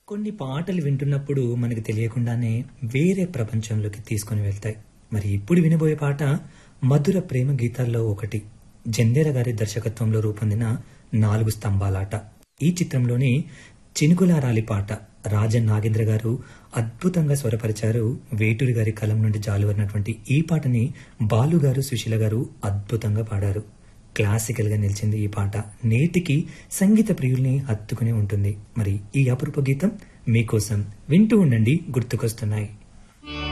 కొన్ని పాటలు వింటున్నప్పుడు మనకి తెలియకుండానే వేరే ప్రపంచంలోకి తీసుకొని వెళ్తాయి మరి ఇప్పుడు వినబోయే పాట మధుర ప్రేమ గీతాల్లో ఒకటి జందేర గారి దర్శకత్వంలో రూపొందిన నాలుగు స్తంభాలాట ఈ చిత్రంలోని చినుకులారాలి పాట రాజన్ నాగేంద్ర గారు అద్భుతంగా స్వరపరిచారు వేటూరి గారి కలం నుండి జాలువరినటువంటి ఈ పాటని బాలు గారు సుశీల గారు అద్భుతంగా పాడారు క్లాసికల్ గా నిలిచింది ఈ పాట నేటికి సంగీత ప్రియుల్ని హత్తుకునే ఉంటుంది మరి ఈ అపరూప గీతం మీకోసం వింటూ ఉండండి గుర్తుకొస్తున్నాయి